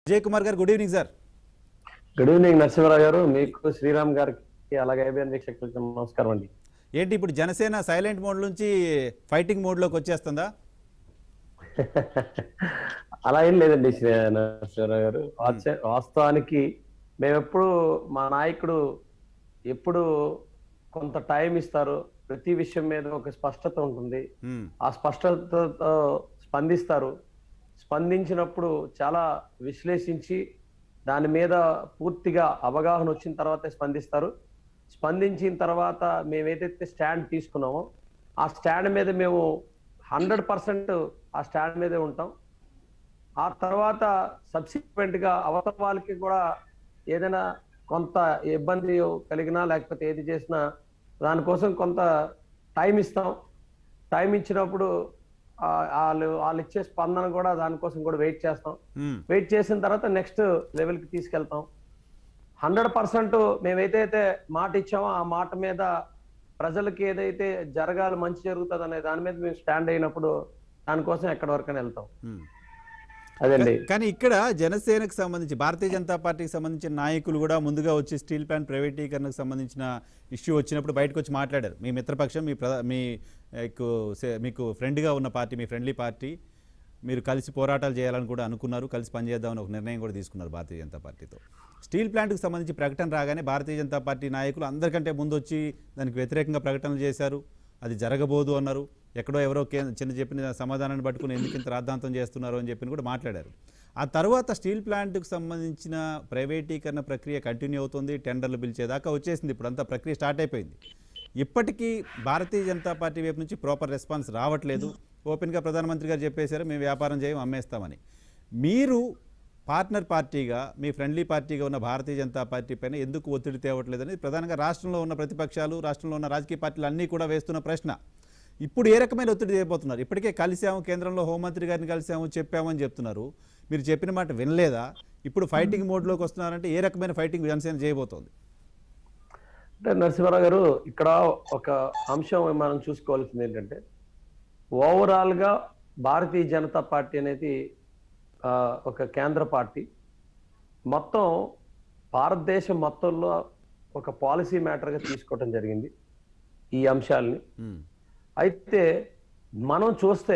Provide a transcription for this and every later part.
Vijay Kumar garu good evening sir good evening Narasimharao garu మీకు శ్రీరామ్ గారికి అలాగే ఐబిఎన్ వీక్షకులకి నమస్కారం అండి ఏంటి ఇప్పుడు జనసేన సైలెంట్ మోడ్ నుంచి ఫైటింగ్ మోడ్లోకి వచ్చేస్తుందా అలా ఏం లేదండి శ్రీ నరసింహరావు గారు వాస్తవ- వాస్తవానికి మేము ఎప్పుడు మా నాయకుడు ఎప్పుడు కొంత టైం ఇస్తారు ప్రతి విషయం మీద ఒక స్పష్టత ఉంటుంది మ్మ్. ఆ స్పష్టతతో స్పందిస్తారు స్పందించినప్పుడు చాలా విశ్లేషించి దాని మీద పూర్తిగా అవగాహన వచ్చిన తర్వాతే స్పందిస్తారు స్పందించిన తర్వాత మేము ఏదైతే స్టాండ్ తీసుకున్నామో ఆ స్టాండ్ మీద మేము హండ్రెడ్ పర్సెంట్ ఆ స్టాండ్ మీదే ఉంటాం ఆ తర్వాత సబ్సిక్వెంట్ గా అవతల వాళ్ళకి కూడా ఏదైనా కొంత ఇబ్బంది కలిగినా లేకపోతే ఏది చేసినా దానికోసం కొంత టైం ఇస్తాం టైం ఇచ్చినప్పుడు ఆ, వాళ్ళు వాళ్ళు ఇచ్చే స్పందన కూడా దానికోసం కూడా వెయిట్ చేస్తాం మ్మ్. వెయిట్ చేసిన తర్వాత నెక్స్ట్ లెవెల్కి తీసుకెళ్తాం హండ్రెడ్ పర్సెంట్ మేము ఏదైతే మాట ఇచ్చామో ఆ మాట మీద ప్రజలకి ఏదైతే జరగాలి మంచి జరుగుతుంది అనే దాని మీద మేము స్టాండ్ అయినప్పుడు దానికోసం ఎక్కడి వరకైనా వెళ్తాం మ్మ్. అదండి కానీ ఇక్కడ జనసేనకు సంబంధించి భారతీయ జనతా పార్టీకి సంబంధించిన నాయకులు కూడా ముందుగా వచ్చి స్టీల్ ప్లాంట్ ప్రైవేటీకరణకు సంబంధించిన ఇష్యూ వచ్చినప్పుడు బయటకు వచ్చి మాట్లాడారు మీ మిత్రపక్షం మీ ప్ర మీ మీకు సే- మీకు ఫ్రెండ్గా ఉన్న పార్టీ మీ ఫ్రెండ్లీ పార్టీ మీరు కలిసి పోరాటాలు చేయాలని కూడా అనుకున్నారు కలిసి పనిచేద్దామని ఒక నిర్ణయం కూడా తీసుకున్నారు భారతీయ జనతా పార్టీతో స్టీల్ ప్లాంట్కి సంబంధించి ప్రకటన రాగానే భారతీయ జనతా పార్టీ నాయకులు అందరికంటే ముందు వచ్చి దానికి వ్యతిరేకంగా ప్రకటనలు చేశారు అది జరగబోదు అన్నారు ఎక్కడో ఎవరో కే- చిన్న చెప్పిన సమాధానాన్ని పట్టుకుని ఎందుకు ఇంత రాద్ధాంతం చేస్తున్నారు అని చెప్పి కూడా మాట్లాడారు ఆ తర్వాత స్టీల్ ప్లాంట్కు సంబంధించిన ప్రైవేటీకరణ ప్రక్రియ కంటిన్యూ అవుతుంది టెండర్లు పిలిచేదాకా వచ్చేసింది ఇప్పుడు అంతా ప్రక్రియ స్టార్ట్ అయిపోయింది ఇప్పటికీ భారతీయ జనతా పార్టీ వైపు నుంచి ప్రాపర్ రెస్పాన్స్ రావట్లేదు ఓపెన్గా ప్రధానమంత్రి గారు చెప్పేశారు మేము వ్యాపారం చేయం అమ్మేస్తామని మీరు పార్ట్నర్ పార్టీగా మీ ఫ్రెండ్లీ పార్టీగా ఉన్న భారతీయ జనతా పార్టీ పైన ఎందుకు ఒత్తిడి తేవట్లేదని ప్రధానంగా రాష్ట్రంలో ఉన్న ప్రతిపక్షాలు రాష్ట్రంలో ఉన్న రాజకీయ పార్టీలు అన్నీ కూడా వేస్తున్న ప్రశ్న ఇప్పుడు ఏ రకమైన ఒత్తిడి చేయబోతున్నారు ఇప్పటికే కలిసాము కేంద్రంలో హోంమంత్రి గారిని కలిసాము చెప్పామని చెప్తున్నారు మీరు చెప్పిన మాట వినలేదా ఇప్పుడు ఫైటింగ్ మోడ్లోకి వస్తున్నారంటే ఏ రకమైన ఫైటింగ్ జనసేన చేయబోతోంది అంటే నరసింహారావు గారు ఇక్కడ ఒక అంశం మనం చూసుకోవాల్సింది ఏంటంటే ఓవరాల్ గా భారతీయ జనతా పార్టీ అనేది ఆ, ఒక కేంద్ర పార్టీ మొత్తం భారతదేశం మొత్తంలో ఒక పాలసీ మ్యాటర్గా తీసుకోవటం జరిగింది ఈ అంశాలని మ్మ్. అయితే మనం చూస్తే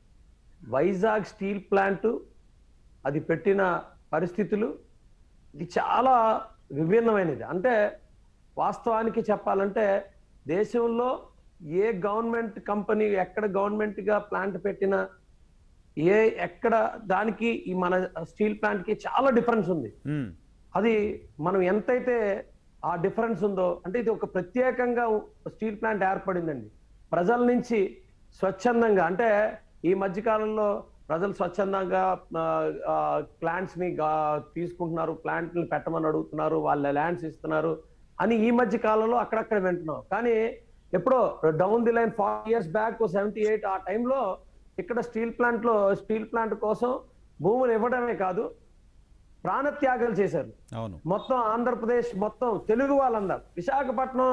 వైజాగ్ స్టీల్ ప్లాంట్ అది పెట్టిన పరిస్థితులు ఇది చాలా విభిన్నమైనది అంటే వాస్తవానికి చెప్పాలంటే దేశంలో ఏ గవర్నమెంట్ కంపెనీ ఎక్కడ గవర్నమెంట్ గా ప్లాంట్ పెట్టినా ఏ ఎక్కడ దానికి ఈ మన స్టీల్ ప్లాంట్ కి చాలా డిఫరెన్స్ ఉంది మ్మ్. అది మనం ఎంతైతే ఆ డిఫరెన్స్ ఉందో అంటే ఇది ఒక ప్రత్యేకంగా స్టీల్ ప్లాంట్ ఏర్పడిందండి ప్రజల నుంచి స్వచ్ఛందంగా అంటే ఈ మధ్య కాలంలో ప్రజలు స్వచ్ఛందంగా ప్లాంట్స్ ని గా- తీసుకుంటున్నారు ప్లాంట్ ని పెట్టమని అడుగుతున్నారు వాళ్ళ ల్యాండ్స్ ఇస్తున్నారు అని ఈ మధ్య కాలంలో అక్కడక్కడ వింటున్నాం కానీ ఎప్పుడో down the line forty years back seventy eight ఆ టైంలో ఇక్కడ స్టీల్ ప్లాంట్ లో స్టీల్ ప్లాంట్ కోసం భూములు ఇవ్వడమే కాదు ప్రాణత్యాగాలు చేశారు అవును మొత్తం ఆంధ్రప్రదేశ్ మొత్తం తెలుగు వాళ్ళందరూ విశాఖపట్నం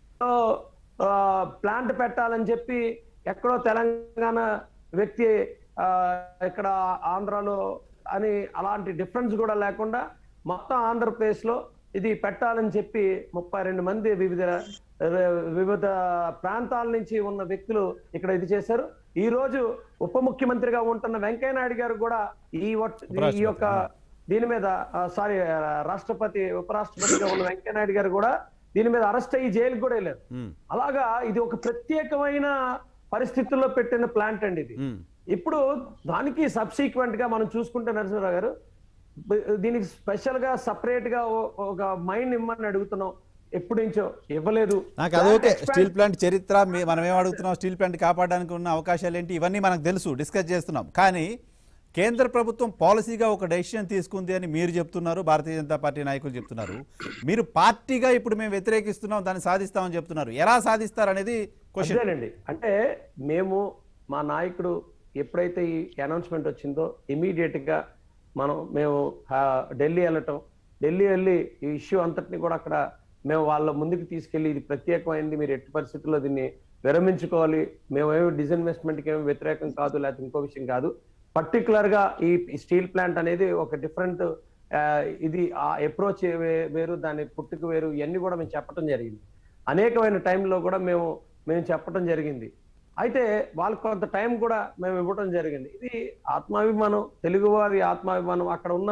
ప్లాంట్ పెట్టాలని చెప్పి ఎక్కడో తెలంగాణ వ్యక్తి ఆ, ఇక్కడ ఆంధ్రాలో అని అలాంటి డిఫరెన్స్ కూడా లేకుండా మొత్తం ఆంధ్రప్రదేశ్ లో ఇది పెట్టాలని చెప్పి ముప్పై రెండు మంది వివిధ వివిధ ప్రాంతాల నుంచి ఉన్న వ్యక్తులు ఇక్కడ ఇది చేశారు ఈ రోజు ఉప ముఖ్యమంత్రిగా ఉంటున్న వెంకయ్య నాయుడు గారు కూడా ఈ ఒట్- ఈ యొక్క దీని మీద సారీ రాష్ట్రపతి ఉపరాష్ట్రపతిగా ఉన్న వెంకయ్య నాయుడు గారు కూడా దీని మీద అరెస్ట్ అయ్యి జైలుకి కూడా వెళ్ళారు మ్మ్. అలాగా ఇది ఒక ప్రత్యేకమైన పరిస్థితుల్లో పెట్టిన ప్లాంట్ అండి ఇది మ్మ్. ఇప్పుడు దానికి సబ్సీక్వెంట్ గా మనం చూసుకుంటే నరసింహరావు గారు బ- దీనికి స్పెషల్ గా సపరేట్ గా ఓ- ఒక మైండ్ ఇమ్మని అడుగుతున్నాం ఎప్పటి నుంచో ఇవ్వలేదు నాకు అదొకే స్టీల్ ప్లాంట్ చరిత్ర మీ- మనం ఏం అడుగుతున్నాం స్టీల్ ప్లాంట్ కాపాడడానికి ఉన్న అవకాశాలు ఏంటి ఇవన్నీ మనకు తెలుసు డిస్కస్ చేస్తున్నాం కానీ కేంద్ర ప్రభుత్వం పాలసీగా ఒక డెసిషన్ తీసుకుంది అని మీరు చెప్తున్నారు భారతీయ జనతా పార్టీ నాయకులు చెప్తున్నారు మీరు పార్టీగా ఇప్పుడు మేము వ్యతిరేకిస్తున్నాం దాన్ని సాధిస్తామని చెప్తున్నారు ఎలా సాధిస్తారు అనేది క్వశ్చన్ అదేనండి అంటే మేము మా నాయకుడు ఎప్పుడైతే ఈ అనౌన్స్మెంట్ వచ్చిందో ఇమీడియట్ గా మనం మేము ఆ, ఢిల్లీ వెళ్ళటం ఢిల్లీ వెళ్ళి ఈ ఇష్యూ అంతటిని కూడా అక్కడ మేము వాళ్ళ ముందుకు తీసుకెళ్లి ఇది ప్రత్యేకమైంది మీరు ఎట్టి పరిస్థితుల్లో దీన్ని విరమించుకోవాలి మేమేమి డిజిన్వెస్ట్మెంట్కి ఏమి వ్యతిరేకం కాదు లేకపోతే ఇంకో విషయం కాదు పర్టికులర్ గా ఈ స్టీల్ ప్లాంట్ అనేది ఒక డిఫరెంట్ ఆ, ఇది ఆ అప్రోచ్ వేరు దాని పుట్టుక వేరు ఇవన్నీ కూడా మేము చెప్పడం జరిగింది అనేకమైన టైంలో కూడా మేము మేము చెప్పడం జరిగింది అయితే వాళ్ళకి కొంత టైం కూడా మేము ఇవ్వడం జరిగింది ఇది ఆత్మాభిమానం తెలుగువారి ఆత్మాభిమానం అక్కడ ఉన్న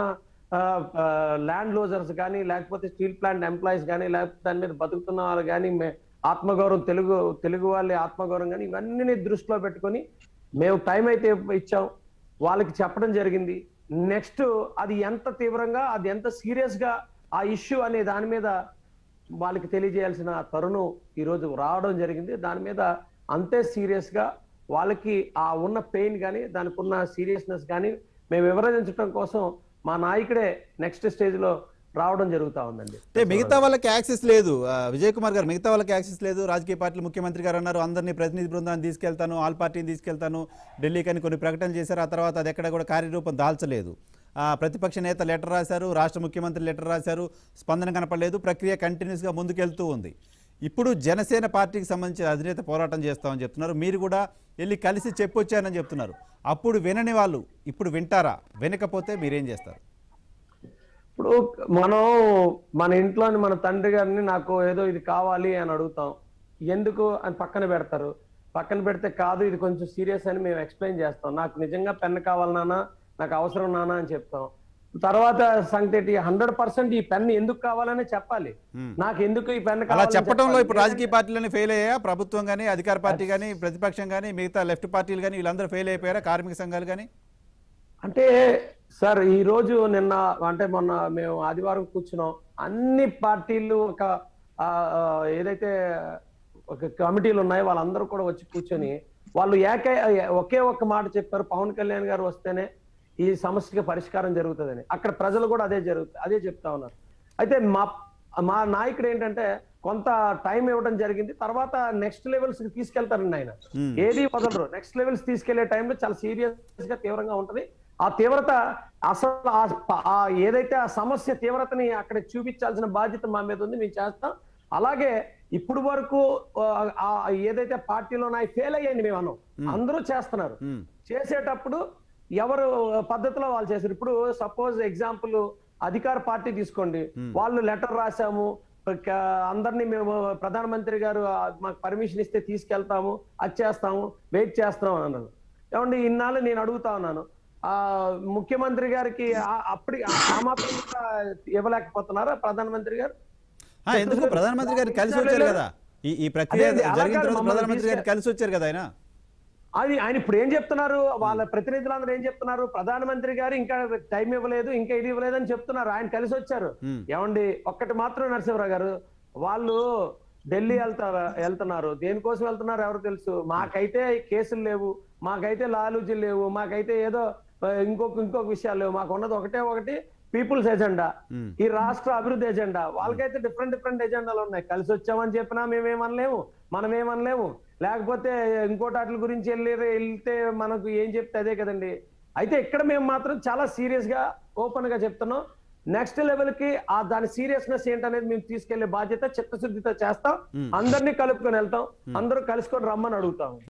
ల్యాండ్ లోజర్స్ కానీ లేకపోతే స్టీల్ ప్లాంట్ ఎంప్లాయీస్ కానీ లేకపోతే దాని మీద బతుకుతున్న వాళ్ళు కానీ మే- ఆత్మగౌరవం తెలుగు తెలుగు వాళ్ళ ఆత్మగౌరవం కానీ ఇవన్నీ దృష్టిలో పెట్టుకొని మేము టైం అయితే ఇచ్చాం వాళ్ళకి చెప్పడం జరిగింది నెక్స్ట్ అది ఎంత తీవ్రంగా అది ఎంత సీరియస్ గా ఆ ఇష్యూ అనే దాని మీద వాళ్ళకి తెలియజేయాల్సిన తరుణం ఈ రోజు రావడం జరిగింది దాని మీద అంతే సీరియస్ గా వాళ్ళకి ఆ ఉన్న పెయిన్ కానీ దానికి ఉన్న సీరియస్నెస్ కానీ మేము వివరించడం కోసం మా నాయకుడే నెక్స్ట్ స్టేజ్ లో రావడం జరుగుతా ఉందండి అంటే మిగతా వాళ్ళకి యాక్సెస్ లేదు ఆ, విజయ్ కుమార్ గారు మిగతా వాళ్ళకి యాక్సెస్ లేదు రాజకీయ పార్టీలు ముఖ్యమంత్రి గారు అన్నారు అందరినీ ప్రతినిధి బృందాన్ని తీసుకెళ్తాను ఆల్ పార్టీని తీసుకెళ్తాను ఢిల్లీకి అని కొన్ని ప్రకటనలు చేశారు ఆ తర్వాత అది ఎక్కడ కూడా కార్యరూపం దాల్చలేదు ఆ, ప్రతిపక్ష నేత లెటర్ రాశారు రాష్ట్ర ముఖ్యమంత్రి లెటర్ రాశారు స్పందన కనపడలేదు ప్రక్రియ కంటిన్యూస్గా ముందుకెళ్తూ ఉంది ఇప్పుడు జనసేన పార్టీకి సంబంధించిన అధినేత పోరాటం చేస్తామని చెప్తున్నారు మీరు కూడా వెళ్ళి కలిసి చెప్పొచ్చారని చెప్తున్నారు అప్పుడు వినని వాళ్ళు ఇప్పుడు వింటారా వినకపోతే మీరేం చేస్తారు ఇప్పుడు మనం మన ఇంట్లోని మన తండ్రి గారిని నాకు ఏదో ఇది కావాలి అని అడుగుతాం ఎందుకు అని పక్కన పెడతారు పక్కన పెడితే కాదు ఇది కొంచెం సీరియస్ అని మేము ఎక్స్ప్లెయిన్ చేస్తాం నాకు నిజంగా పెన్ కావాలి నాన్న నాకు అవసరం నాన్న అని చెప్తాం తర్వాత సంగతి హండ్రెడ్ పర్సెంట్ ఈ పెన్ ఎందుకు కావాలని చెప్పాలి Hmm. నాకు ఎందుకు ఈ పెన్ అలా కావాలని చెప్పడంలో చెప్పాలి. ఇప్పుడు రాజకీయ పార్టీలన్నీ ఫెయిల్ అయ్యా ప్రభుత్వం కానీ అధికార పార్టీ కానీ ప్రతిపక్షం కానీ మిగతా లెఫ్ట్ పార్టీలు కానీ వీళ్ళందరూ ఫెయిల్ అయిపోయారా కార్మిక సంఘాలు కానీ అంటే సార్ ఈ రోజు నిన్న అంటే మొన్న మేము ఆదివారం కూర్చున్నాం అన్ని పార్టీలు ఒక ఆ, ఆ, ఏదైతే ఒక కమిటీలు ఉన్నాయో వాళ్ళందరూ కూడా వచ్చి కూర్చొని వాళ్ళు ఏకే ఒకే ఒక్క మాట చెప్పారు పవన్ కళ్యాణ్ గారు వస్తేనే ఈ సమస్యకి పరిష్కారం జరుగుతుందని అక్కడ ప్రజలు కూడా అదే జరుగుతుంది అదే చెప్తా ఉన్నారు అయితే మా మా నాయకుడు ఏంటంటే కొంత టైం ఇవ్వడం జరిగింది తర్వాత నెక్స్ట్ లెవెల్స్ కి తీసుకెళ్తారండి ఆయన Hmm. ఏది వదలరు నెక్స్ట్ లెవెల్స్ తీసుకెళ్లే టైంలో చాలా సీరియస్ గా తీవ్రంగా ఉంటది ఆ తీవ్రత అసలు ఆ ప- ఆ ఏదైతే ఆ సమస్య తీవ్రతని అక్కడ చూపించాల్సిన బాధ్యత మా మీద ఉంది మేము చేస్తాం అలాగే ఇప్పుడు వరకు ఆ, ఆ ఏదైతే పార్టీలో నాయ ఫెయిల్ అయ్యాయండి మేము అన్నాం అందరూ చేస్తున్నారు Hmm. చేసేటప్పుడు ఎవరు పద్ధతిలో వాళ్ళు చేశారు ఇప్పుడు సపోజ్ ఎగ్జాంపుల్ అధికార పార్టీ తీసుకోండి వాళ్ళు లెటర్ రాసాము ఒక అందరినీ మేము ప్రధానమంత్రి గారు ఆ, మాకు పర్మిషన్ ఇస్తే తీసుకెళ్తాము అది చేస్తాము వెయిట్ చేస్తాం అని అన్నారు ఏమండి ఇన్నాళ్ళు నేను అడుగుతా ఉన్నాను ఆ ముఖ్యమంత్రి గారికి ఆ- అప్పటి ఆ మాత్రం కూడా ఇవ్వలేకపోతున్నారా ప్రధానమంత్రి గారు ఆ, ఎందుకు ప్రధానమంత్రి గారు కలిసి వచ్చారు కదా ఈ ఈ ప్రక్రియ అదే, అలా జరిగిన కాదు, తర్వాత మమ్మల్ని ప్రధానమంత్రి గారు తీసుకె- కలిసి వచ్చారు కదా ఆయన అది ఆయన ఇప్పుడు ఏం చెప్తున్నారు వాళ్ళ ప్రతినిధులందరూ ఏం చెప్తున్నారు ప్రధానమంత్రి గారు ఇంకా టైం ఇవ్వలేదు ఇంకా ఇది ఇవ్వలేదు అని చెప్తున్నారు ఆయన కలిసి వచ్చారు Hmm. ఏమండి ఒక్కటి మాత్రం నరసింహరావు గారు వాళ్ళు ఢిల్లీ వెళ్తారు వెళ్తున్నారు దేనికోసం వెళ్తున్నారు ఎవరు తెలుసు మాకైతే కేసులు లేవు మాకైతే లాలూజీలు లేవు మాకైతే ఏదో ఆ, ఇంకొక ఇంకొక విషయాలు లేవు మాకు ఉన్నది ఒకటే ఒకటి పీపుల్స్ ఎజెండా Hmm. ఈ రాష్ట్ర అభివృద్ధి ఎజెండా వాళ్ళకైతే డిఫరెంట్ డిఫరెంట్ ఎజెండాలు ఉన్నాయి కలిసి వచ్చామని చెప్పినా మేమేమనలేము మనం ఏమనలేము లేకపోతే ఇంకోటి వాటి గురించి వెళ్ళి వెళ్తే మనకు ఏం చెప్తే అదే కదండి అయితే ఇక్కడ మేము మాత్రం చాలా సీరియస్ గా ఓపెన్ గా చెప్తున్నాం నెక్స్ట్ లెవెల్ కి ఆ దాని సీరియస్నెస్ ఏంటనేది మేము తీసుకెళ్లే బాధ్యత చిత్తశుద్ధితో చేస్తాం అందరినీ కలుపుకొని వెళ్తాం అందరూ కలుసుకొని రమ్మని అడుగుతాం